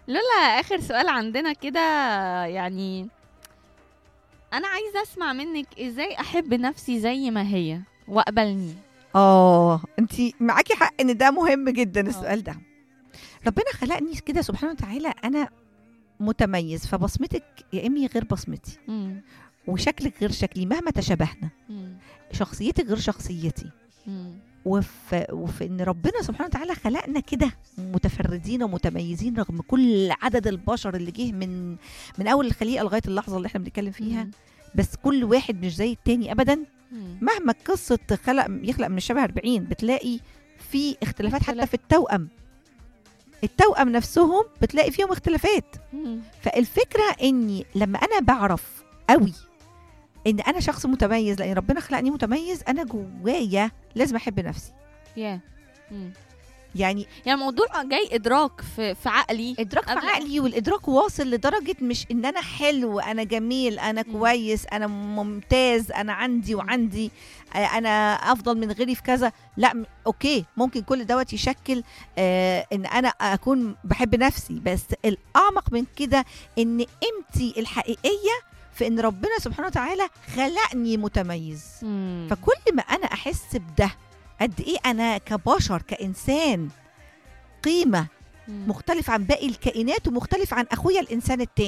لولا اخر سؤال عندنا كده يعني انا عايزه اسمع منك ازاي احب نفسي زي ما هي واقبلني اه انت معاكي حق ان ده مهم جدا آه. السؤال ده ربنا خلقني كده سبحانه وتعالى انا متميز فبصمتك يا امي غير بصمتي مم. وشكلك غير شكلي مهما تشابهنا مم. شخصيتك غير شخصيتي مم. وفي, وفي ان ربنا سبحانه وتعالى خلقنا كده متفردين ومتميزين رغم كل عدد البشر اللي جه من من اول الخليقه لغايه اللحظه اللي احنا بنتكلم فيها مم. بس كل واحد مش زي التاني ابدا مم. مهما قصه خلق يخلق من الشبه 40 بتلاقي في اختلافات حتى اختلاف. في التوأم التوأم نفسهم بتلاقي فيهم اختلافات مم. فالفكره اني لما انا بعرف قوي ان انا شخص متميز لان ربنا خلقني متميز انا جوايا لازم احب نفسي يا مم. يعني يعني الموضوع جاي ادراك في في عقلي ادراك في قبل- عقلي والادراك واصل لدرجه مش ان انا حلو انا جميل انا مم. كويس انا ممتاز انا عندي مم. وعندي آه، انا افضل من غيري في كذا لا م- اوكي ممكن كل دوت يشكل آه ان انا اكون بحب نفسي بس الاعمق من كده ان قيمتي الحقيقيه في ان ربنا سبحانه وتعالى خلقني متميز مم. فكل ما انا احس بده قد ايه انا كبشر كانسان قيمه مم. مختلف عن باقي الكائنات ومختلف عن اخويا الانسان التاني